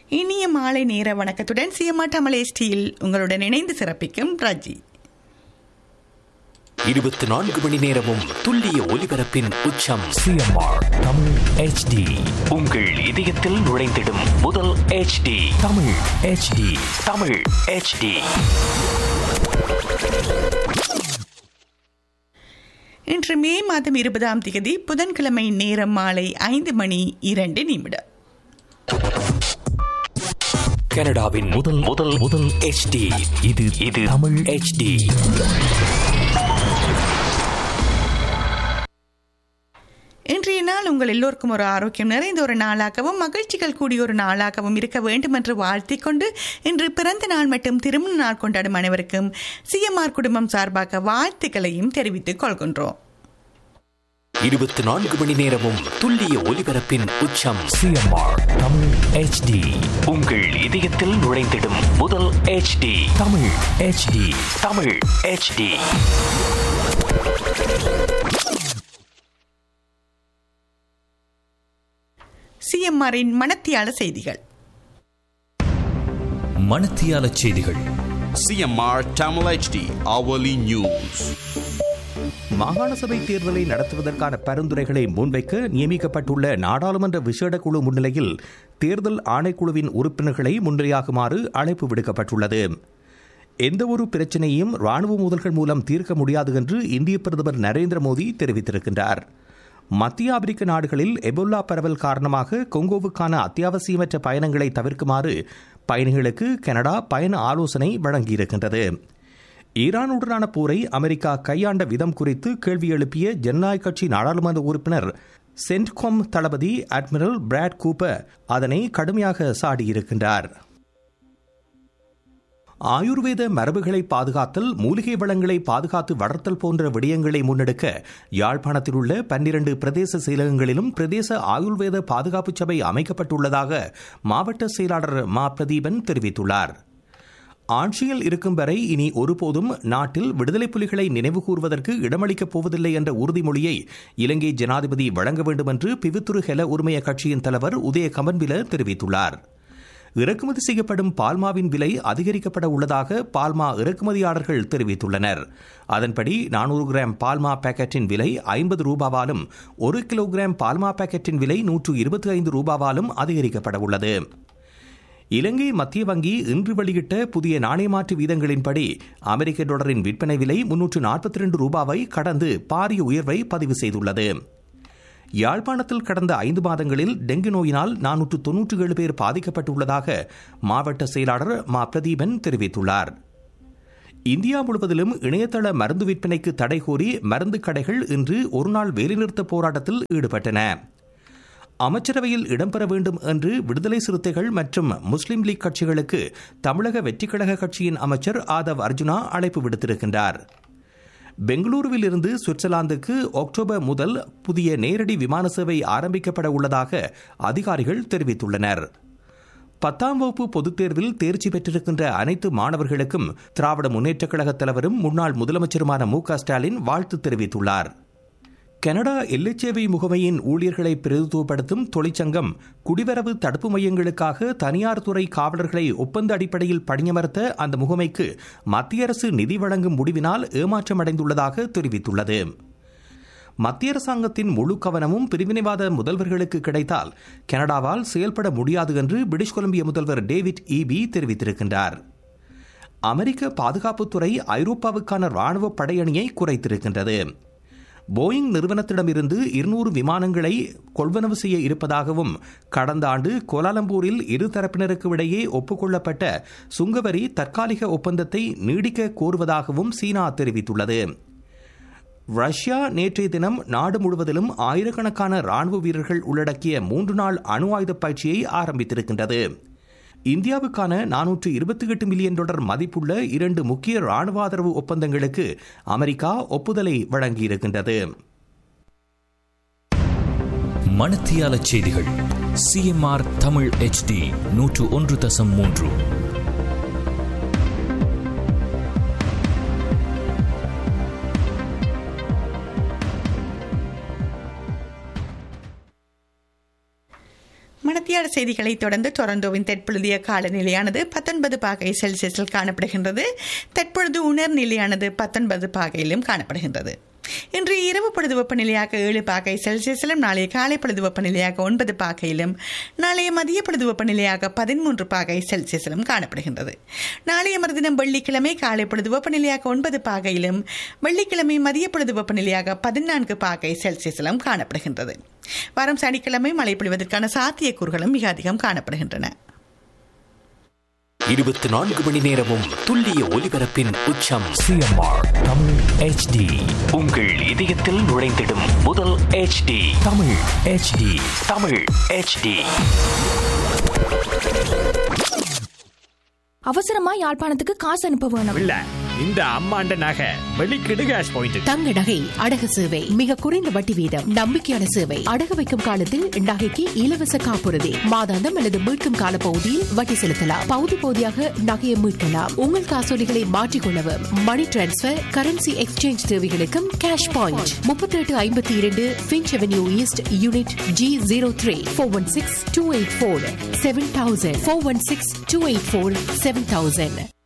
இனிய மாலை நேர வணக்கத்துடன் சிஎம்ஆ தமிழ் எஸ்டியில் உங்களுடன் இணைந்து சிறப்பிக்கும் ரஜி இருபத்தி நான்கு மணி நேரமும் துல்லிய ஒலிபரப்பின் உச்சம் சிஎம்ஆர் தமிழ் ஹெச்டி உங்கள் இதயத்தில் நுழைந்திடும் முதல் HD Tamil HD Tamil HD இன்று மே மாதம் இருபதாம் தேதி புதன்கிழமை நேரம் மாலை ஐந்து மணி இரண்டு நிமிடம் கனடாவின் முதல் முதல் முதல் HD இது இது தமிழ் HD இன்றைய நாள் உங்கள் எல்லோருக்கும் ஒரு ஆரோக்கியம் நிறைந்த ஒரு நாளாகவும் மகிழ்ச்சிகள் கூடிய ஒரு நாளாகவும் இருக்க வேண்டும் என்று வாழ்த்திக் கொண்டு இன்று பிறந்த நாள் மற்றும் திருமண நாள் கொண்டாடும் அனைவருக்கும் சிஎம்ஆர் குடும்பம் சார்பாக வாழ்த்துக்களையும் தெரிவித்துக் கொள்கின்றோம் இருபத்தி நான்கு மணி நேரமும் துல்லிய ஒலிபரப்பின் உச்சம் சிஎம்ஆர் தமிழ் ஹெச்டி உங்கள் இதயத்தில் நுழைந்திடும் முதல் HD Tamil HD Tamil HD சிஎம்ஆரின் மனத்தியால செய்திகள் மணத்தியால செய்திகள் CMR Tamil HD hourly news. மாகாண சபை தேர்தலை நடத்துவதற்கான பரிந்துரைகளை முன்வைக்க நியமிக்கப்பட்டுள்ள நாடாளுமன்ற விசேட குழு முன்னிலையில் தேர்தல் ஆணைக்குழுவின் உறுப்பினர்களை முன்னிலையாகுமாறு அழைப்பு விடுக்கப்பட்டுள்ளது எந்தவொரு பிரச்சனையையும் ராணுவ மோதல்கள் மூலம் தீர்க்க முடியாது என்று இந்திய பிரதமர் நரேந்திர மோடி தெரிவித்திருக்கின்றார் மத்திய ஆப்பிரிக்க நாடுகளில் எபோலா பரவல் காரணமாக கொங்கோவுக்கான அத்தியாவசியமற்ற பயணங்களை தவிர்க்குமாறு பயணிகளுக்கு கனடா பயண ஆலோசனை வழங்கியிருக்கின்றது ஈரானுடனான போரை அமெரிக்கா கையாண்ட விதம் குறித்து கேள்வி எழுப்பிய ஜனநாயக கட்சி நாடாளுமன்ற உறுப்பினர் சென்ட்காம் தளபதி அட்மிரல் பிராட் கூப்பர் அதனை கடுமையாக சாடியிருக்கின்றார் ஆயுர்வேத மரபுகளை பாதுகாத்தல் மூலிகை வளங்களை பாதுகாத்து வளர்த்தல் போன்ற விடயங்களை முன்னெடுக்க யாழ்ப்பாணத்தில் உள்ள பன்னிரண்டு பிரதேச செயலகங்களிலும் பிரதேச ஆயுர்வேத பாதுகாப்பு சபை அமைக்கப்பட்டுள்ளதாக மாவட்ட செயலாளர் மா பிரதீபன் தெரிவித்துள்ளார் ஆட்சியில் இருக்கும் வரை இனி ஒருபோதும் நாட்டில் விடுதலை புலிகளை நினைவு கூறுவதற்கு இடமளிக்கப் போவதில்லை என்ற உறுதிமொழியை இலங்கை ஜனாதிபதி வழங்க வேண்டும் என்று பிவித்துரு ஹெல உரிமைய கட்சியின் தலைவர் உதய கமன்பில தெரிவித்துள்ளார் இறக்குமதி செய்யப்படும் பால்மாவின் விலை அதிகரிக்கப்பட உள்ளதாக பால்மா இறக்குமதியாளர்கள் தெரிவித்துள்ளனர் அதன்படி நானூறு கிராம் பால்மா பாக்கெட்டின் விலை ஐம்பது ரூபாவாலும் ஒரு கிலோகிராம் பால்மா பாக்கெட்டின் விலை நூற்று இருபத்தி ஐந்து ரூபாவாலும் அதிகரிக்கப்பட உள்ளது இலங்கை மத்திய வங்கி இன்று வெளியிட்ட புதிய நாணய மாற்று வீதங்களின்படி அமெரிக்க டாலரின் விற்பனை விலை முன்னூற்று நாற்பத்தி ரெண்டு ரூபாவை கடந்து பாரிய உயர்வை பதிவு செய்துள்ளது யாழ்ப்பாணத்தில் கடந்த ஐந்து மாதங்களில் டெங்கு நோயினால் நானூற்று தொன்னூற்றி ஏழு பேர் பாதிக்கப்பட்டுள்ளதாக மாவட்ட செயலாளர் மா பிரதீபன் தெரிவித்துள்ளார் இந்தியா முழுவதிலும் இணையதள மருந்து விற்பனைக்கு தடை கோரி மருந்து கடைகள் இன்று ஒருநாள் வேலைநிறுத்த போராட்டத்தில் ஈடுபட்டன அமைச்சரவையில் இடம்பெற வேண்டும் என்று விடுதலை சிறுத்தைகள் மற்றும் முஸ்லிம் லீக் கட்சிகளுக்கு தமிழக வெற்றிக்கழக கட்சியின் அமைச்சர் ஆதவ் அர்ஜுனா அழைப்பு விடுத்திருக்கின்றார் பெங்களூருவில் இருந்து சுவிட்சர்லாந்துக்கு அக்டோபர் முதல் புதிய நேரடி விமான சேவை ஆரம்பிக்கப்பட உள்ளதாக அதிகாரிகள் தெரிவித்துள்ளனர் பத்தாம் வகுப்பு பொதுத் தேர்வில் தேர்ச்சி பெற்றிருக்கின்ற அனைத்து மாணவர்களுக்கும் திராவிட முன்னேற்றக் கழக தலைவரும் முன்னாள் முதலமைச்சருமான மு க ஸ்டாலின் வாழ்த்து தெரிவித்துள்ளார் கனடா எல்லைச்சேவை முகமையின் ஊழியர்களை பிரதித்துவப்படுத்தும் தொழிற்சங்கம் குடிவரவு தடுப்பு மையங்களுக்காக தனியார் துறை காவலர்களை ஒப்பந்த அடிப்படையில் பணியமர்த்த அந்த முகமைக்கு மத்திய அரசு நிதி வழங்கும் முடிவினால் ஏமாற்றமடைந்துள்ளதாக தெரிவித்துள்ளது மத்திய அரசாங்கத்தின் முழு கவனமும் பிரிவினைவாத முதல்வர்களுக்கு கிடைத்தால் கனடாவால் செயல்பட முடியாது என்று பிரிட்டிஷ் கொலம்பிய முதல்வர் டேவிட் ஈபி தெரிவித்திருக்கின்றார் அமெரிக்க பாதுகாப்புத்துறை ஐரோப்பாவுக்கான ராணுவ படையணியை குறைத்திருக்கின்றது போயிங் நிறுவனத்திடமிருந்து இருநூறு விமானங்களை கொள்வனவு செய்ய இருப்பதாகவும் கடந்த ஆண்டு கோலாலம்பூரில் இரு தரப்பினருக்கு இடையே ஒப்புக்கொள்ளப்பட்ட சுங்கவரி தற்காலிக ஒப்பந்தத்தை நீடிக்க கோருவதாகவும் சீனா தெரிவித்துள்ளது ரஷ்யா நேற்றைய தினம் நாடு முழுவதிலும் ஆயிரக்கணக்கான ராணுவ வீரர்கள் உள்ளடக்கிய மூன்று நாள் அணு ஆயுத பயிற்சியை ஆரம்பித்திருக்கின்றது இந்தியாவுக்கான நானூற்று இருபத்தி எட்டு மில்லியன் டாலர் மதிப்புள்ள இரண்டு முக்கிய ராணுவ ஆதரவு ஒப்பந்தங்களுக்கு அமெரிக்கா ஒப்புதலை வழங்கியிருக்கின்றது மணத்தியால செய்திகள் சிஎம்ஆர் தமிழ் ஹெச்டி நூற்று ஒன்று தசம் மூன்று மணித்தியால செய்திகளை தொடர்ந்து டொரண்டோவின் தற்பொழுதைய காலநிலையானது பத்தொன்பது பாகை செல்சியஸில் காணப்படுகின்றது தற்பொழுது உணர் நிலையானது பத்தொன்பது பாகையிலும் காணப்படுகின்றது இன்று இரவு பொழுது வெப்பநிலையாக ஏழு பாகை செல்சியஸிலும் நாளைய காலை பொழுது வெப்பநிலையாக ஒன்பது பாகையிலும் நாளைய மதிய பொழுது வெப்பநிலையாக பதிமூன்று பாகை செல்சியஸிலும் காணப்படுகின்றது நாளைய மறுதினம் வெள்ளிக்கிழமை காலை பொழுது வெப்பநிலையாக ஒன்பது பாகையிலும் வெள்ளிக்கிழமை மதிய பொழுது வெப்பநிலையாக பதினான்கு பாகை செல்சியஸிலும் காணப்படுகின்றது வரும் சனிக்கிழமை மழை பொழிவதற்கான சாத்தியக்கூறுகளும் மிக அதிகம் காணப்படுகின்றன இருபத்தி நான்கு மணி நேரமும் துல்லிய ஒலிபரப்பின் உச்சம் சிஎம்ஆர் தமிழ் ஹெச்டி உங்கள் இதயத்தில் நுழைந்திடும் முதல் HD Tamil HD Tamil HD அவசரமா யாழ்ப்பாணத்துக்கு காசு அனுப்ப வேணும் இல்ல இந்த அம்மாண்ட நகை வெளிக்கிடு கேஷ் பாயிண்ட் தங்க நகை அடகு சேவை மிக குறைந்த வட்டி வீதம் நம்பிக்கையான சேவை அடகு வைக்கும் காலத்தில் நகைக்கு இலவச காப்புறுதி மாதாந்தம் அல்லது மீட்கும் கால பகுதியில் வட்டி செலுத்தலாம் பகுதி பகுதியாக நகையை மீட்கலாம் உங்கள் காசோலிகளை மாற்றிக்கொள்ளவும் மணி டிரான்ஸ்பர் கரன்சி எக்ஸ்சேஞ்ச் தேவைகளுக்கும் கேஷ் பாயிண்ட் முப்பத்தி எட்டு ஐம்பத்தி இரண்டு Finch avenue east unit G zero three four one six two eight four seven thousand four one six two eight four seven thousand